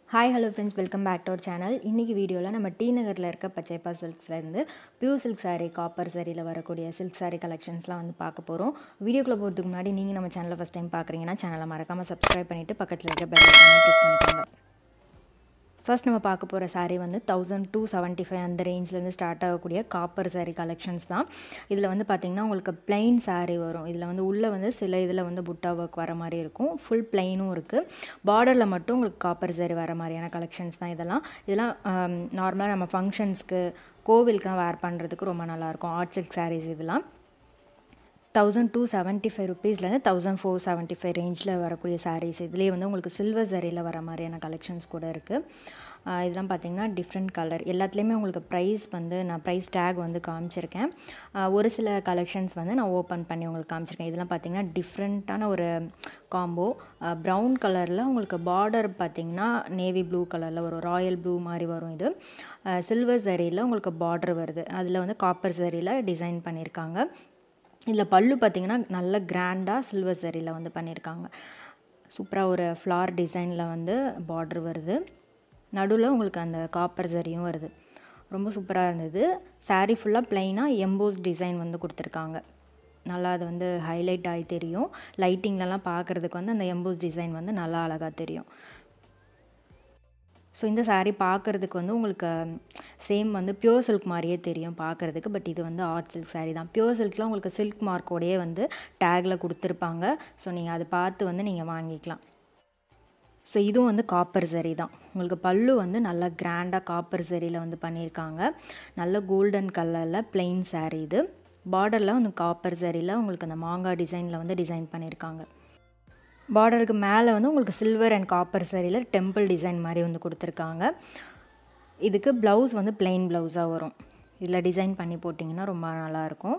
hi hello friends welcome back to our channel இன்றைக்கி வீடியோவில் நம்ம டி நகரில் இருக்க பச்சைப்பா சில்க்ஸ்லேருந்து பியூர் சில்க் saree காப்பர் சாரியில் வரக்கூடிய சில்க் saree கலெக்ஷன்ஸ்லாம் வந்து பார்க்க போகிறோம் வீடியோக்குள்ளே போகிறதுக்கு முன்னாடி நீங்கள் நம்ம சேனலை ஃபஸ்ட் டைம் பார்க்குறீங்கன்னா சேனலை மறக்காமல் சப்ஸ்கிரைப் பண்ணிவிட்டு பக்கத்தில் இருக்க பெல் ஐக்கானை ப்ரெஸ் பண்ணிக்கோங்க ஃபர்ஸ்ட் நம்ம பார்க்க போகிற saree வந்து தௌசண்ட் டூ செவன்ட்டி ஃபைவ் அந்த ரேஞ்ச்லேருந்து ஸ்டார்ட் ஆகக்கூடிய காப்பர் saree கலெக்ஷன்ஸ் தான் இதில் வந்து பார்த்திங்கன்னா உங்களுக்கு plain saree வரும் இதில் வந்து உள்ளே வந்து சில இதில் வந்து புட்டா ஒர்க் வர மாதிரி இருக்கும் ஃபுல் பிளைனும் இருக்குது பார்டரில் மட்டும் உங்களுக்கு காப்பர் saree வர மாதிரியான கலெக்ஷன்ஸ் தான் இதெல்லாம் இதெல்லாம் நார்மலாக நம்ம ஃபங்க்ஷன்ஸ்க்கு கோவிலுக்குலாம் வேர் பண்ணுறதுக்கு ரொம்ப நல்லாயிருக்கும் ஆர்ட் சில்க் sarees இதெல்லாம் தௌசண்ட் டூ செவன்ட்டி ஃபைவ் ருபீஸ்லேருந்து தௌசண்ட் ஃபோர் செவன்ட்டி ஃபைவ் ரேஞ்சில் வரக்கூடிய சாரீஸ் இதுலேயே வந்து உங்களுக்கு சில்வர் சரியில் வர மாதிரியான கலெக்ஷன்ஸ் கூட இருக்குது இதெல்லாம் பார்த்தீங்கன்னா டிஃப்ரெண்ட் கலர் எல்லாத்துலேயுமே உங்களுக்கு ப்ரைஸ் வந்து நான் ப்ரைஸ் டேக் வந்து காமிச்சிருக்கேன் ஆஹ் ஒரு சில கலெக்ஷன்ஸ் வந்து நான் ஓப்பன் பண்ணி உங்களுக்கு காமிச்சிருக்கேன் இதெல்லாம் பார்த்தீங்கன்னா டிஃப்ரெண்ட்டான ஒரு காம்போ ப்ரௌன் கலரில் உங்களுக்கு பார்டர் பார்த்தீங்கன்னா நேவி ப்ளூ கலரில் வரும் ராயல் ப்ளூ மாதிரி வரும் இது சில்வர் சரியில் உங்களுக்கு பார்டர் வருது அதில் வந்து காப்பர் சரியில் டிசைன் பண்ணியிருக்காங்க இதில் பல்லு பார்த்திங்கன்னா நல்ல கிராண்டாக சில்வர் சரியில் வந்து பண்ணியிருக்காங்க சூப்பராக ஒரு ஃப்ளார் டிசைனில் வந்து பார்டர் வருது நடுவில் உங்களுக்கு அந்த காப்பர் சரியும் வருது ரொம்ப சூப்பராக இருந்தது saree ஃபுல்லாக ப்ளைனாக எம்போஸ் டிசைன் வந்து கொடுத்துருக்காங்க நல்லா அது வந்து ஹைலைட் ஆகி தெரியும் லைட்டிங்லலாம் பார்க்குறதுக்கு வந்து அந்த எம்போஸ் டிசைன் வந்து நல்லா அழகாக தெரியும் ஸோ இந்த saree பார்க்குறதுக்கு வந்து உங்களுக்கு சேம் வந்து பியூர் சில்க் மாதிரியே தெரியும் பார்க்குறதுக்கு பட் இது வந்து ஆர்ட் சில்க் saree தான் பியூர் சில்க்லாம் உங்களுக்கு சில்க் மார்க்கோடையே வந்து டேக்கில் கொடுத்துருப்பாங்க ஸோ நீங்கள் அதை பார்த்து வந்து நீங்கள் வாங்கிக்கலாம் ஸோ இதுவும் வந்து காப்பர் சரி தான் உங்களுக்கு பல்லு வந்து நல்லா கிராண்டாக காப்பர் சரியில் வந்து பண்ணியிருக்காங்க நல்ல கோல்டன் கலரில் plain saree இது பார்டரில் வந்து காப்பர் சரியில் உங்களுக்கு அந்த மாங்காய் டிசைனில் வந்து டிசைன் பண்ணியிருக்காங்க பார்டருக்கு மேலே வந்து உங்களுக்கு சில்வர் அண்ட் காப்பர் சரியில் டெம்பிள் டிசைன் மாதிரி வந்து கொடுத்துருக்காங்க இதுக்கு ப்ளவுஸ் வந்து plain ப்ளவுஸாக வரும் இதில் டிசைன் பண்ணி போட்டிங்கன்னா ரொம்ப நல்லாயிருக்கும்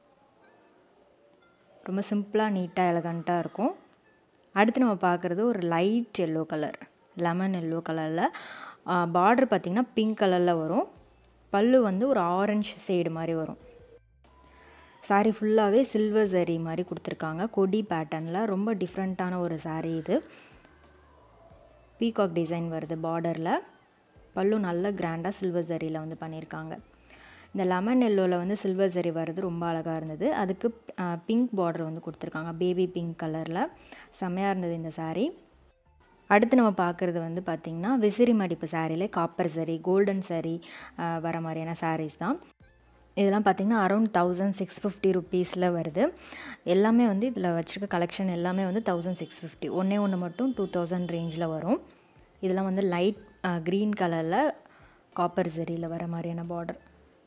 ரொம்ப சிம்பிளாக நீட்டாக எலகண்ட்டாக இருக்கும் அடுத்து நம்ம பார்க்குறது ஒரு light yellow colour lemon yellow கலரில் பார்டர் பார்த்திங்கன்னா பிங்க் கலரில் வரும் பல்லு வந்து ஒரு ஆரஞ்சு ஷேடு மாதிரி வரும் saree ஃபுல்லாகவே சில்வர் சரி மாதிரி கொடுத்துருக்காங்க கொடி பேட்டர்னில் ரொம்ப டிஃப்ரெண்ட்டான ஒரு saree இது பீகாக் டிசைன் வருது பார்டரில் பல்லு நல்ல கிராண்டாக சில்வர் சரியில் வந்து பண்ணியிருக்காங்க இந்த லெமன் எல்லோவில் வந்து சில்வர் சரி வர்றது ரொம்ப அழகாக இருந்தது அதுக்கு பிங்க் பார்டர் வந்து கொடுத்துருக்காங்க பேபி பிங்க் கலரில் செம்மையாக இருந்தது இந்த saree அடுத்து நம்ம பார்க்குறது வந்து பார்த்திங்கன்னா விசிறி மடிப்பு சாரியில் காப்பர் சரி கோல்டன் சரி வர மாதிரியான sarees தான் இதெல்லாம் பார்த்திங்கன்னா அரௌண்ட் தௌசண்ட் சிக்ஸ் ஃபிஃப்டி ருப்பீஸில் வருது எல்லாமே வந்து இதில் வச்சுருக்க கலெக்ஷன் எல்லாமே வந்து தௌசண்ட் சிக்ஸ் ஃபிஃப்டி ஒன்றே ஒன்று மட்டும் டூ தௌசண்ட் ரேஞ்சில் வரும் இதெல்லாம் வந்து லைட் க்ரீன் கலரில் காப்பர் சரியில் வர மாதிரியான பார்டர்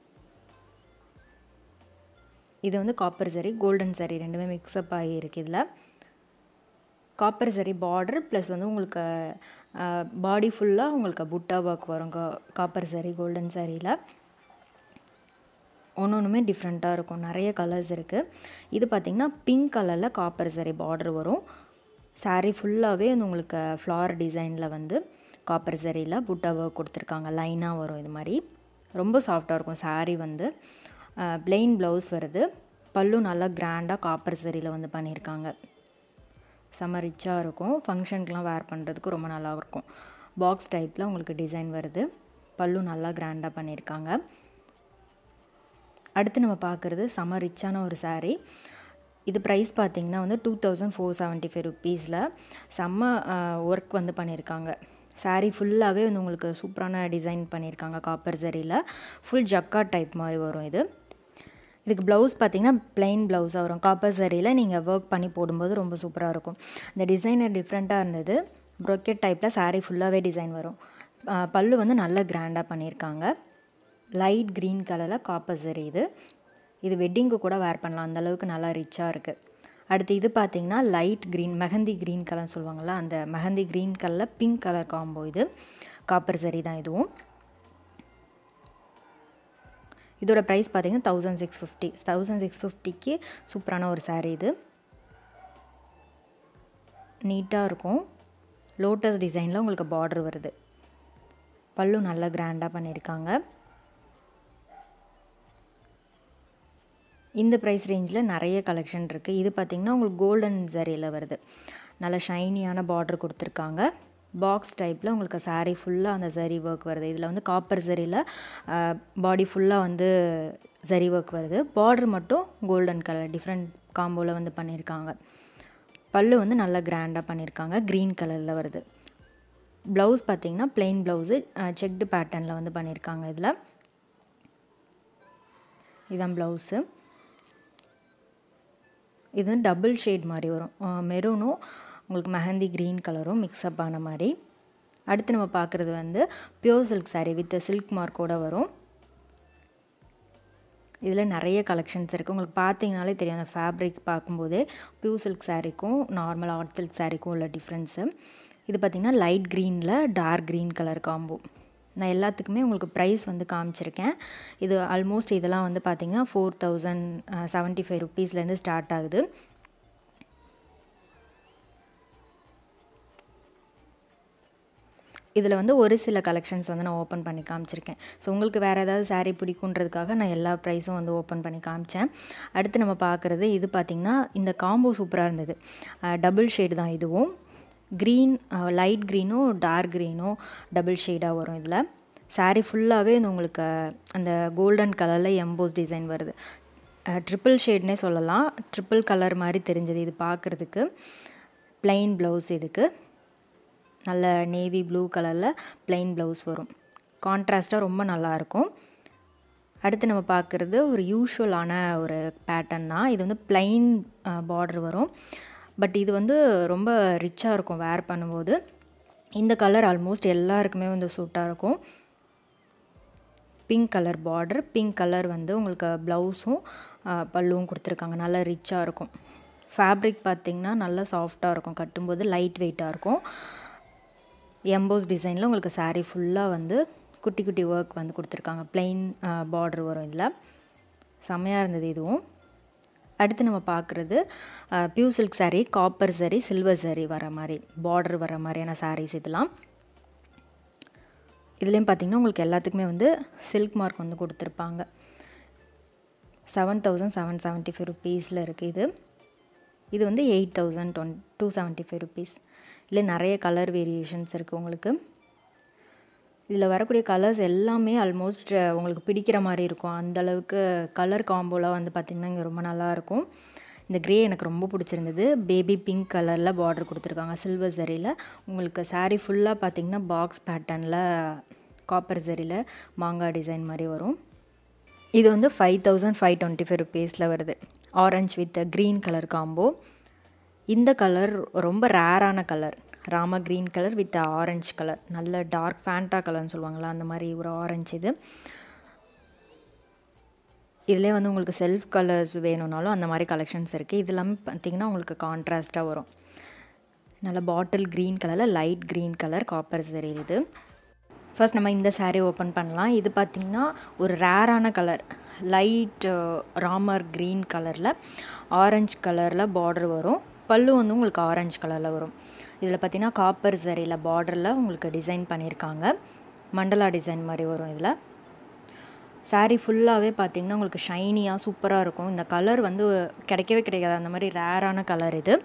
இது வந்து காப்பர் சரி கோல்டன் சரி ரெண்டுமே மிக்ஸ்அப் ஆகி இருக்குது இதில் காப்பர் சரி பார்டர் ப்ளஸ் வந்து உங்களுக்கு பாடி ஃபுல்லாக உங்களுக்கு புட்டா ஒர்க் வரும் கா காப்பர் சரி கோல்டன் சரியில் ஒன்று ஒன்றுமே டிஃப்ரெண்ட்டாக இருக்கும் நிறைய கலர்ஸ் இருக்குது இது பார்த்திங்கன்னா பிங்க் கலரில் காப்பர் சரி பார்டர் வரும் saree ஃபுல்லாகவே வந்து உங்களுக்கு ஃப்ளார் டிசைனில் வந்து காப்பர் சரியில் புட்டா ஒர்க் கொடுத்துருக்காங்க லைனாக வரும் இது மாதிரி ரொம்ப சாஃப்டாக இருக்கும் saree வந்து plain ப்ளவுஸ் வருது பல்லு நல்லா கிராண்டாக காப்பர் சரியில் வந்து பண்ணியிருக்காங்க செம்ம ரிச்சாக இருக்கும் ஃபங்க்ஷனுக்குலாம் வேர் பண்ணுறதுக்கு ரொம்ப நல்லா இருக்கும் பாக்ஸ் டைப்பில் உங்களுக்கு டிசைன் வருது பல்லு நல்லா கிராண்டாக பண்ணியிருக்காங்க அடுத்து நம்ம பார்க்குறது செம்ம ரிச்சான ஒரு saree இது ப்ரைஸ் பார்த்திங்கன்னா வந்து two thousand four seventy five ருப்பீஸில் செம்ம ஒர்க் வந்து பண்ணியிருக்காங்க saree ஃபுல்லாகவே வந்து உங்களுக்கு சூப்பரான டிசைன் பண்ணியிருக்காங்க காப்பர் சரியில் ஃபுல் ஜக்கா டைப் மாதிரி வரும் இது இதுக்கு ப்ளவுஸ் பார்த்திங்கன்னா plain ப்ளவுஸாக வரும் காப்பர் சரியில் நீங்கள் ஒர்க் பண்ணி போடும்போது ரொம்ப சூப்பராக இருக்கும் இந்த டிசைனர் டிஃப்ரெண்ட்டாக இருந்தது ப்ரொக்கெட் டைப்பில் saree ஃபுல்லாகவே டிசைன் வரும் பல்லு வந்து நல்ல கிராண்டாக பண்ணியிருக்காங்க லைட் க்ரீன் கலரில் காப்பர் சரி இது இது வெட்டிங்க்கு கூட வேர் பண்ணலாம் அந்த அளவுக்கு நல்லா ரிச்சாக இருக்குது அடுத்து இது பார்த்திங்கன்னா light green mehndi green colour சொல்லுவாங்கள்ல அந்த மெஹந்தி க்ரீன் கலரில் பிங்க் கலர் காம்போ இது காப்பர் சரி தான் இதுவும் இதோட ப்ரைஸ் பார்த்திங்கன்னா thousand six fifty thousand six ஃபிஃப்டிக்கு சூப்பரான ஒரு saree இது நீட்டாக இருக்கும் லோட்டஸ் டிசைனில் உங்களுக்கு பார்டர் வருது பல்லு நல்லா கிராண்டாக பண்ணியிருக்காங்க இந்த ப்ரைஸ் ரேஞ்சில் நிறைய கலெக்ஷன் இருக்குது இது பார்த்திங்கன்னா உங்களுக்கு கோல்டன் ஜரியில் வருது நல்ல ஷைனியான பார்டர் கொடுத்துருக்காங்க பாக்ஸ் டைப்பில் உங்களுக்கு saree ஃபுல்லாக அந்த சரி ஒர்க் வருது இதில் வந்து காப்பர் சரியில் பாடி ஃபுல்லாக வந்து சரி ஒர்க் வருது பார்டர் மட்டும் கோல்டன் கலர் டிஃப்ரெண்ட் காம்போவில் வந்து பண்ணியிருக்காங்க பல்லு வந்து நல்லா கிராண்டாக பண்ணியிருக்காங்க க்ரீன் கலரில் வருது ப்ளவுஸ் பார்த்தீங்கன்னா plain ப்ளவுஸு செக்டு பேட்டர்னில் வந்து பண்ணியிருக்காங்க இதில் இதுதான் ப்ளவுஸு இது வந்து டபுள் ஷேட் மாதிரி வரும் மெரூனும் உங்களுக்கு மெஹந்தி க்ரீன் கலரும் மிக்ஸ்அப் ஆன மாதிரி அடுத்து நம்ம பார்க்குறது வந்து pure silk saree with silk மார்க்கோட வரும் இதில் நிறைய கலெக்ஷன்ஸ் இருக்குது உங்களுக்கு பார்த்தீங்கனாலே தெரியும் அந்த ஃபேப்ரிக் பார்க்கும்போதே பியூர் சில்க் சாரீக்கும் நார்மல் ஆர்ட் சில்க் சாரீக்கும் உள்ள டிஃப்ரென்ஸு இது பார்த்திங்கன்னா லைட் க்ரீனில் டார்க் க்ரீன் கலர் காம்போ நான் எல்லாத்துக்குமே உங்களுக்கு ப்ரைஸ் வந்து காமிச்சிருக்கேன் இது ஆல்மோஸ்ட் இதெல்லாம் வந்து பார்த்திங்கன்னா ஃபோர் தௌசண்ட் செவன்ட்டி ஃபைவ் ருப்பீஸ்லேருந்து ஸ்டார்ட் ஆகுது இதில் வந்து ஒரு சில கலெக்ஷன்ஸ் வந்து நான் ஓப்பன் பண்ணி காமிச்சிருக்கேன் ஸோ உங்களுக்கு வேறு ஏதாவது saree பிடிக்குன்றதுக்காக நான் எல்லா ப்ரைஸும் வந்து ஓப்பன் பண்ணி காமிச்சேன் அடுத்து நம்ம பார்க்குறது இது பார்த்திங்கன்னா இந்த காம்போ சூப்பராக இருந்தது டபுள் ஷேடு தான் இதுவும் க்ரீன் லைட் க்ரீனும் டார்க் க்ரீனும் டபுள் ஷேடாக வரும் இதில் saree ஃபுல்லாகவே இந்த உங்களுக்கு அந்த கோல்டன் கலரில் எம்போஸ் டிசைன் வருது ட்ரிப்பிள் ஷேட்னே சொல்லலாம் ட்ரிப்பிள் கலர் மாதிரி தெரிஞ்சது இது பார்க்குறதுக்கு plain ப்ளவுஸ் இதுக்கு நல்ல நேவி ப்ளூ கலரில் plain ப்ளவுஸ் வரும் கான்ட்ராஸ்ட்டாக ரொம்ப நல்லாயிருக்கும் அடுத்து நம்ம பார்க்குறது ஒரு யூஷுவலான ஒரு பேட்டர்ன் தான் இது வந்து plain பார்டர் வரும் பட் இது வந்து ரொம்ப ரிச்சாக இருக்கும் வேர் பண்ணும்போது இந்த கலர் ஆல்மோஸ்ட் எல்லாருக்குமே வந்து சூட்டாக இருக்கும் pink colour border pink colour வந்து உங்களுக்கு ப்ளவுஸும் பல்லுவும் கொடுத்துருக்காங்க நல்லா ரிச்சாக இருக்கும் ஃபேப்ரிக் பார்த்திங்கன்னா நல்லா சாஃப்டாக இருக்கும் கட்டும்போது லைட் வெயிட்டாக இருக்கும் எம்போஸ் டிசைனில் உங்களுக்கு saree ஃபுல்லாக வந்து குட்டி குட்டி ஒர்க் வந்து கொடுத்துருக்காங்க plain பார்டர் வரும் இதில் செம்மையாக இருந்தது இதுவும் அடுத்து நம்ம பார்க்குறது pure silk saree copper saree silver saree வர மாதிரி பார்டர் வர மாதிரியான sarees இதெல்லாம் இதுலேயும் பார்த்தீங்கன்னா உங்களுக்கு எல்லாத்துக்குமே வந்து சில்க் மார்க் வந்து கொடுத்துருப்பாங்க seven thousand seven seventy five ருப்பீஸில் இருக்குது இது இது வந்து எயிட் தௌசண்ட் டொன் டூ செவன்ட்டி ஃபைவ் ருப்பீஸ் இதில் நிறைய கலர் வேரியேஷன்ஸ் இருக்குது உங்களுக்கு இதில் வரக்கூடிய கலர்ஸ் எல்லாமே ஆல்மோஸ்ட் உங்களுக்கு பிடிக்கிற மாதிரி இருக்கும் அந்த அளவுக்கு கலர் காம்போலாம் வந்து பார்த்திங்கன்னா இங்கே ரொம்ப நல்லாயிருக்கும் இந்த க்ரே எனக்கு ரொம்ப பிடிச்சிருந்தது பேபி பிங்க் கலரில் பார்டர் கொடுத்துருக்காங்க சில்வர் சரியில் உங்களுக்கு saree ஃபுல்லாக பார்த்தீங்கன்னா பாக்ஸ் பேட்டர்னில் காப்பர் சரியில் மாங்காய் டிசைன் மாதிரி வரும் இது வந்து five thousand five twenty five ருபீஸில் வருது orange with green colour combo இந்த கலர் ரொம்ப ரேரான colour Rama green colour with orange colour நல்ல டார்க் ஃபேண்டா கலர்னு சொல்லுவாங்களா அந்த மாதிரி ஒரு ஆரஞ்சு இது இதிலே வந்து உங்களுக்கு செல்ஃப் கலர்ஸ் வேணும்னாலும் அந்த மாதிரி கலெக்ஷன்ஸ் இருக்குது இது எல்லாமே பார்த்திங்கன்னா உங்களுக்கு கான்ட்ராஸ்ட்டாக வரும் நல்ல bottle green colour light green colour copper saree இது ஃபர்ஸ்ட் நம்ம இந்த saree ஓப்பன் பண்ணலாம் இது பார்த்திங்கன்னா ஒரு ரேரான கலர் லைட் ராமர் க்ரீன் கலரில் ஆரஞ்சு கலரில் பார்டர் வரும் பல்லு வந்து உங்களுக்கு ஆரஞ்சு கலரில் வரும் இதில் பார்த்தீங்கன்னா காப்பர் சரியில் பார்டரில் உங்களுக்கு டிசைன் பண்ணியிருக்காங்க மண்டலா டிசைன் மாதிரி வரும் இதில் saree ஃபுல்லாகவே பார்த்தீங்கன்னா உங்களுக்கு ஷைனியாக சூப்பராக இருக்கும் இந்த கலர் வந்து கிடைக்கவே கிடைக்காது அந்த மாதிரி ரேரான கலர் இது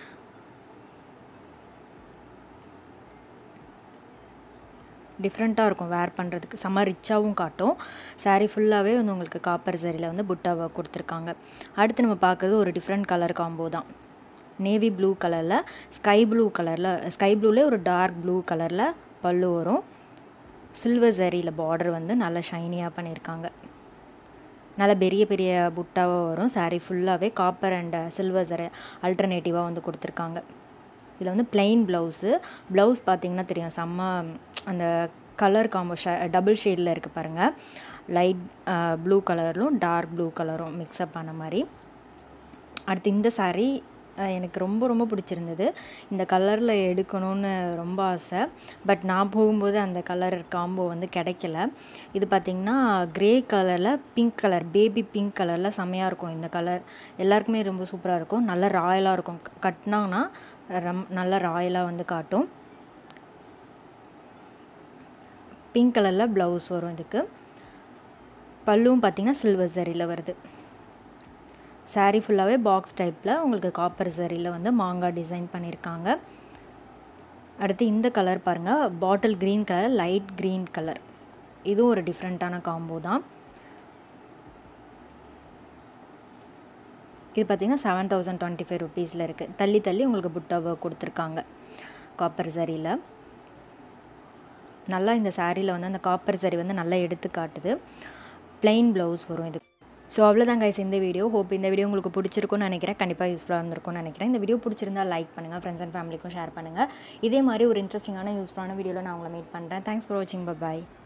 டிஃப்ரெண்ட்டாக இருக்கும் வேர் பண்ணுறதுக்கு செம்ம ரிச்சாகவும் காட்டும் saree ஃபுல்லாகவே வந்து உங்களுக்கு காப்பர் சரியில் வந்து புட்டா ஒர்க் கொடுத்துருக்காங்க அடுத்து நம்ம பார்க்குறது ஒரு டிஃப்ரெண்ட் கலர் காம்போ தான் நேவி ப்ளூ கலரில் ஸ்கை ப்ளூ கலரில் ஸ்கை ப்ளூலே ஒரு டார்க் ப்ளூ கலரில் பல்லு வரும் சில்வர் சரியில் பார்டர் வந்து நல்லா ஷைனியாக பண்ணியிருக்காங்க நல்ல பெரிய பெரிய புட்டாவாக வரும் saree ஃபுல்லாகவே காப்பர் அண்ட் சில்வர் சரி அல்டர்னேட்டிவாக வந்து கொடுத்துருக்காங்க இதில் வந்து plain ப்ளவுஸு ப்ளவுஸ் பார்த்தீங்கன்னா தெரியும் செம்ம அந்த கலர் காம்போ ஷ டபுள் ஷேடில் இருக்குது பாருங்கள் லைட் ப்ளூ கலரும் டார்க் ப்ளூ கலரும் மிக்ஸ்அப் ஆன மாதிரி அடுத்து இந்த saree அஹ், எனக்கு ரொம்ப ரொம்ப பிடிச்சிருந்தது இந்த கலரில் எடுக்கணும்னு ரொம்ப ஆசை பட் நான் போகும்போது அந்த கலர் காம்போ வந்து கிடைக்கல இது பார்த்திங்கன்னா க்ரே கலரில் பிங்க் கலர் பேபி பிங்க் கலரில் செம்மையாக இருக்கும் இந்த கலர் எல்லாருக்குமே ரொம்ப சூப்பராக இருக்கும் நல்ல ராயலாக இருக்கும் க- கட்டினாங்கன்னா ரம் நல்ல ராயலாக வந்து காட்டும் பிங்க் கலரில் ப்ளவுஸ் வரும் இதுக்கு பல்லுவும் பார்த்தீங்கன்னா சில்வர் சரியில் வருது saree ஃபுல்லாகவே பாக்ஸ் டைப்பில் உங்களுக்கு காப்பர் சரியில் வந்து மாங்காய் டிசைன் பண்ணியிருக்காங்க அடுத்து இந்த கலர் பாருங்கள் bottle green colour light green colour இதுவும் ஒரு டிஃப்ரெண்ட்டான காம்போ தான் இது பார்த்திங்கன்னா செவன் தௌசண்ட் டுவெண்ட்டி ஃபைவ் ருபீஸில் இருக்குது தள்ளி தள்ளி உங்களுக்கு புட்டாவை கொடுத்துருக்காங்க காப்பர் சரியில் நல்லா இந்த சாரியில் வந்து அந்த காப்பர் சரி வந்து நல்லா எடுத்து காட்டுது ப்ளைன் ப்ளவுஸ் வரும் இது ஸோ அவ்வளோதான் கைஸ் இந்த வீடியோ ஹோப் இந்த வீடியோ உங்களுக்கு பிடிச்சிருக்கும்னு நினைக்கிறேன் கண்டிப்பாக யூஸ்ஃபுல்லாக இருந்திருக்கும்னு நினைக்கிறேன் இந்த வீடியோ பிடிச்சிருந்தா லைக் பண்ணுங்கள் ஃப்ரெண்ட்ஸ் அண்ட் ஃபேமிலிக்கும் ஷேர் பண்ணுங்கள் இதே மாதிரி ஒரு இன்ட்ரெஸ்டிங்கான யூஸ்ஃபுல்லான வீடியோவில் நான் உங்களை மீட் பண்ணுறேன் தேங்க்ஸ் ஃபார் வாட்சிங் பாய்